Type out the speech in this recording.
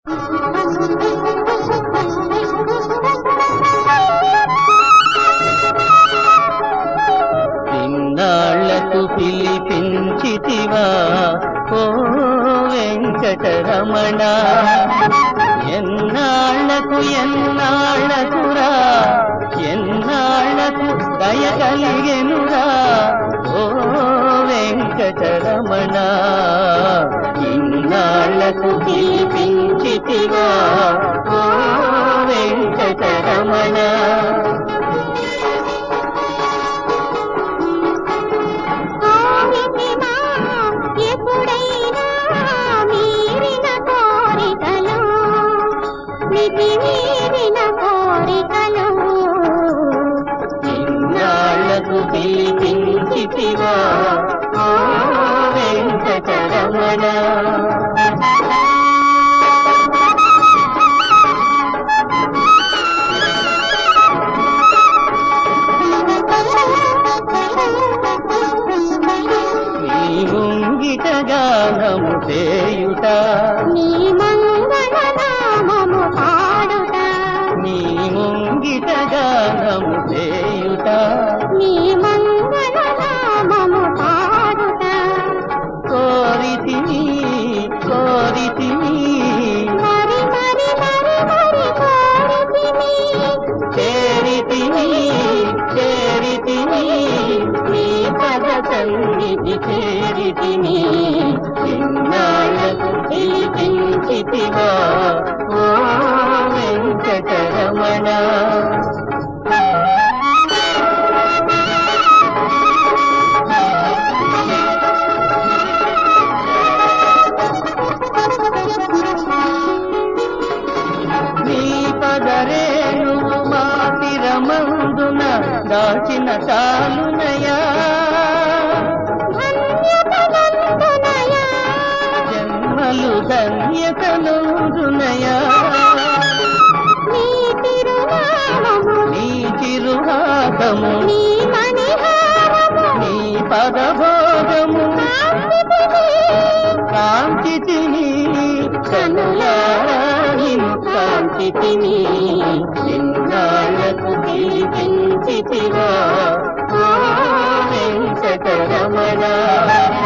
ఇన్నాళ్లకు పిలిపించితివా ఓ వెంకటరమణ ఎన్నాళ్లకు ఎన్నాళ్లకురా ఎన్నాళ్లకు దయ కలిగెనురా ఓ వెంకటరమణ ఇన్నాళ్లకు పిలిపించితివా ఓ వెంకటరమణ కోరితినా ఎప్పుడైనా మీరిన కోరికలు మితి మీరిన కోరికలు ఇన్నాళ్లకు పిలిపించితివా ఓ వెంకటరమణ నీ ముంగిట గానము చేయుట నీ మంగళ నామము పాడుట నీ ముంగిట గానము చేయుట నీ మంగళ నామము పాడుట కోరితిని కోరితిని మరి మరి మరి మరి కోరితిని చేరితిని చేరితిని నీ పద సన్నిధి చేరితిని ఇన్నాళ్లకు పిలిపించితివా ఓ వెంకటరమణ నీ పదరేణు మా శిరమందున దాచిన చాలునయా ధన్యతనందునయా జన్మలు ధన్యతనుదునయా నీ తిరునామము నీ చిరుహాసము నీ మణిహారము నీ పదభోగము కాంచితిని కనులారాహిను కాంచితిని ఎన్నాళ్లకు పిలిపించితివా ఓ వెంకటరమణ